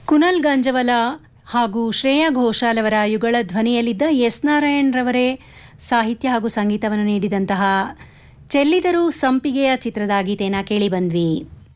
ಕುನಲ್ ಗಂಜವಲ ಹಾಗೂ ಶ್ರೇಯಾ ಘೋಷಾಲ್ ಅವರ ಯುಗಳ ಧ್ವನಿಯಲ್ಲಿದ್ದ ಎಸ್ ನಾರಾಯಣ್ ಸಾಹಿತ್ಯ ಹಾಗೂ ಸಂಗೀತವನ್ನು ನೀಡಿದಂತಹ ಚೆಲ್ಲಿದರು ಸಂಪಿಗೆಯ ಚಿತ್ರದ ಗೀತೆನ ಕೇಳಿ ಬಂದ್ವಿ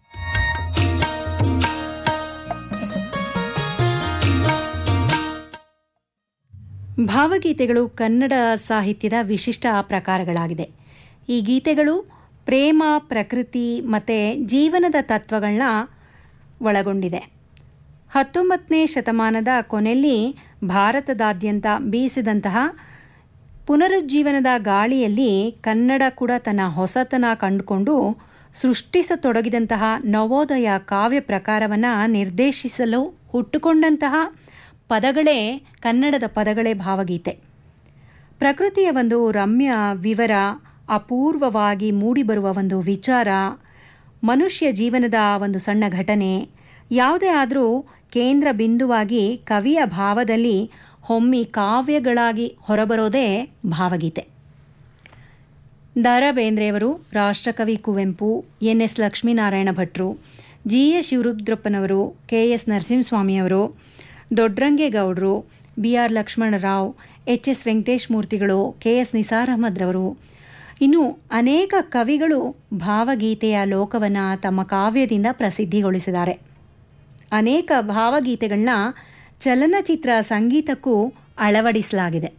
ಭಾವಗೀತೆಗಳು ಕನ್ನಡ ಸಾಹಿತ್ಯದ ವಿಶಿಷ್ಟ ಪ್ರಕಾರಗಳಾಗಿದೆ ಈ ಗೀತೆಗಳು ಪ್ರೇಮ ಪ್ರಕೃತಿ ಮತ್ತು ಜೀವನದ ತತ್ವಗಳನ್ನ ಒಳಗೊಂಡಿದೆ ಹತ್ತೊಂಬತ್ತನೇ ಶತಮಾನದ ಕೊನೆಯಲ್ಲಿ ಭಾರತದಾದ್ಯಂತ ಬೀಸಿದಂತಹ ಪುನರುಜ್ಜೀವನದ ಗಾಳಿಯಲ್ಲಿ ಕನ್ನಡ ಕೂಡ ತನ್ನ ಹೊಸತನ ಕಂಡುಕೊಂಡು ಸೃಷ್ಟಿಸತೊಡಗಿದಂತಹ ನವೋದಯ ಕಾವ್ಯ ಪ್ರಕಾರವನ್ನು ನಿರ್ದೇಶಿಸಲು ಹುಟ್ಟುಕೊಂಡಂತಹ ಪದಗಳೇ ಕನ್ನಡದ ಪದಗಳೇ ಭಾವಗೀತೆ ಪ್ರಕೃತಿಯ ಒಂದು ರಮ್ಯ ವಿವರ ಅಪೂರ್ವವಾಗಿ ಮೂಡಿಬರುವ ಒಂದು ವಿಚಾರ ಮನುಷ್ಯ ಜೀವನದ ಒಂದು ಸಣ್ಣ ಘಟನೆ ಯಾವುದೇ ಆದರೂ ಕೇಂದ್ರ ಬಿಂದುವಾಗಿ ಕವಿಯ ಭಾವದಲ್ಲಿ ಹೊಮ್ಮಿ ಕಾವ್ಯಗಳಾಗಿ ಹೊರಬರೋದೇ ಭಾವಗೀತೆ ದ ರಾ ಬೇಂದ್ರೆಯವರು ರಾಷ್ಟ್ರಕವಿ ಕುವೆಂಪು ಎನ್ ಎಸ್ ಲಕ್ಷ್ಮೀನಾರಾಯಣ ಭಟ್ರು ಜಿ ಎಸ್ ಶಿವರುದ್ರಪ್ಪನವರು ಕೆ ಎಸ್ ನರಸಿಂಹಸ್ವಾಮಿಯವರು ದೊಡ್ಡರಂಗೇಗೌಡರು B R Lakshmana Rao H S Venkatesh ಮೂರ್ತಿಗಳು ಕೆ ಎಸ್ ನಿಸಾರ್ ಅಹಮದ್ರವರು ಇನ್ನು ಅನೇಕ ಕವಿಗಳು ಭಾವಗೀತೆಯ ಲೋಕವನ್ನು ತಮ್ಮ ಕಾವ್ಯದಿಂದ ಪ್ರಸಿದ್ಧಿಗೊಳಿಸಿದ್ದಾರೆ ಅನೇಕ ಭಾವಗೀತೆಗಳನ್ನ ಚಲನಚಿತ್ರ ಸಂಗೀತಕ್ಕೂ ಅಳವಡಿಸಲಾಗಿದೆ